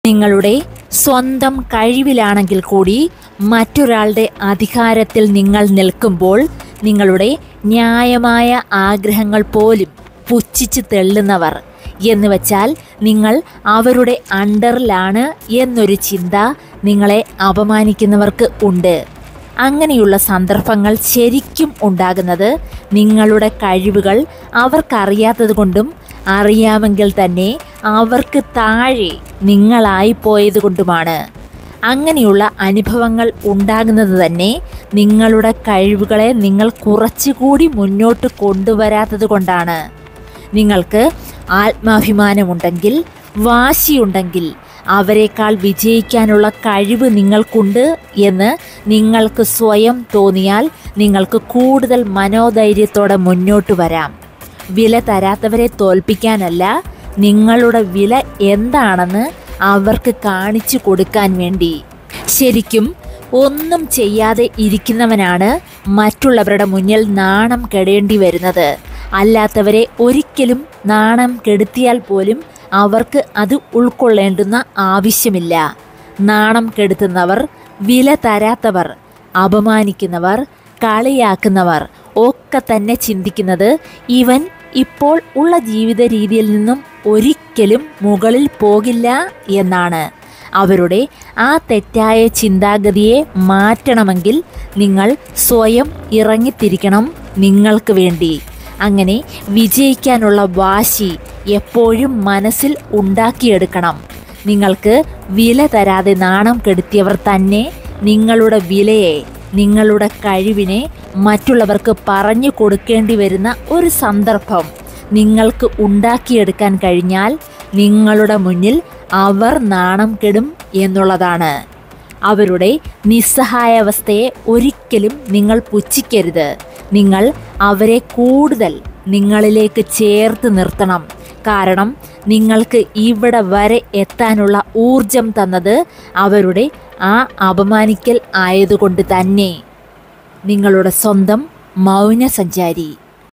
നിങ്ങളുടെ സ്വന്തം കഴിവിലാണെങ്കിൽ കൂടി മറ്റൊരാളുടെ അധികാരത്തിൽ നിങ്ങൾ നിൽക്കുമ്പോൾ നിങ്ങളുടെ ന്യായമായ ആഗ്രഹങ്ങൾ പോലും പുച്ഛിച്ച് തെള്ളുന്നവർ എന്ന് വച്ചാൽ നിങ്ങൾ അവരുടെ അണ്ടറിലാണ് എന്നൊരു ചിന്ത നിങ്ങളെ അപമാനിക്കുന്നവർക്ക് ഉണ്ട് അങ്ങനെയുള്ള സന്ദർഭങ്ങൾ ശരിക്കും ഉണ്ടാകുന്നത് നിങ്ങളുടെ കഴിവുകൾ അവർക്കറിയാത്തത് കൊണ്ടും അറിയാമെങ്കിൽ തന്നെ അവർക്ക് താഴെ നിങ്ങളായി പോയത് കൊണ്ടുമാണ് അങ്ങനെയുള്ള അനുഭവങ്ങൾ ഉണ്ടാകുന്നത് തന്നെ നിങ്ങളുടെ കഴിവുകളെ നിങ്ങൾ കുറച്ചുകൂടി മുന്നോട്ട് കൊണ്ടുവരാത്തത് കൊണ്ടാണ് നിങ്ങൾക്ക് ആത്മാഭിമാനമുണ്ടെങ്കിൽ വാശിയുണ്ടെങ്കിൽ അവരെക്കാൾ വിജയിക്കാനുള്ള കഴിവ് നിങ്ങൾക്കുണ്ട് എന്ന് നിങ്ങൾക്ക് സ്വയം തോന്നിയാൽ നിങ്ങൾക്ക് കൂടുതൽ മനോധൈര്യത്തോടെ മുന്നോട്ട് വരാം വില തരാത്തവരെ തോൽപ്പിക്കാനല്ല നിങ്ങളുടെ വില എന്താണെന്ന് അവർക്ക് കാണിച്ചു കൊടുക്കാൻ വേണ്ടി ശരിക്കും ഒന്നും ചെയ്യാതെ ഇരിക്കുന്നവനാണ് മറ്റുള്ളവരുടെ മുന്നിൽ നാണം കെടേണ്ടി വരുന്നത് അല്ലാത്തവരെ ഒരിക്കലും നാണം കെടുത്തിയാൽ പോലും അവർക്ക് അത് ഉൾക്കൊള്ളേണ്ടുന്ന ആവശ്യമില്ല നാണം കെടുത്തുന്നവർ വില തരാത്തവർ അപമാനിക്കുന്നവർ കളിയാക്കുന്നവർ ഒക്കെ തന്നെ ചിന്തിക്കുന്നത് ഇവൻ ഇപ്പോൾ ഉള്ള ജീവിത രീതിയിൽ നിന്നും ഒരിക്കലും മുകളിൽ പോകില്ല എന്നാണ് അവരുടെ ആ തെറ്റായ ചിന്താഗതിയെ മാറ്റണമെങ്കിൽ നിങ്ങൾ സ്വയം ഇറങ്ങിത്തിരിക്കണം നിങ്ങൾക്ക് വേണ്ടി അങ്ങനെ വിജയിക്കാനുള്ള വാശി എപ്പോഴും മനസ്സിൽ ഉണ്ടാക്കിയെടുക്കണം നിങ്ങൾക്ക് വില തരാതെ നാണം കെടുത്തിയവർ തന്നെ നിങ്ങളുടെ വിലയെ നിങ്ങളുടെ കഴിവിനെ മറ്റുള്ളവർക്ക് പറഞ്ഞു കൊടുക്കേണ്ടി വരുന്ന ഒരു സന്ദർഭം നിങ്ങൾക്ക് ഉണ്ടാക്കിയെടുക്കാൻ കഴിഞ്ഞാൽ നിങ്ങളുടെ മുന്നിൽ അവർ നാണം കെടും എന്നുള്ളതാണ് അവരുടെ നിസ്സഹായാവസ്ഥയെ ഒരിക്കലും നിങ്ങൾ പുച്ഛിക്കരുത് നിങ്ങൾ അവരെ കൂടുതൽ നിങ്ങളിലേക്ക് ചേർത്ത് നിർത്തണം കാരണം നിങ്ങൾക്ക് ഇവിടെ വരെ എത്താനുള്ള ഊർജം തന്നത് അവരുടെ ആ അപമാനിക്കൽ ആയതുകൊണ്ട് തന്നെ നിങ്ങളുടെ സ്വന്തം മൗനസഞ്ചാരി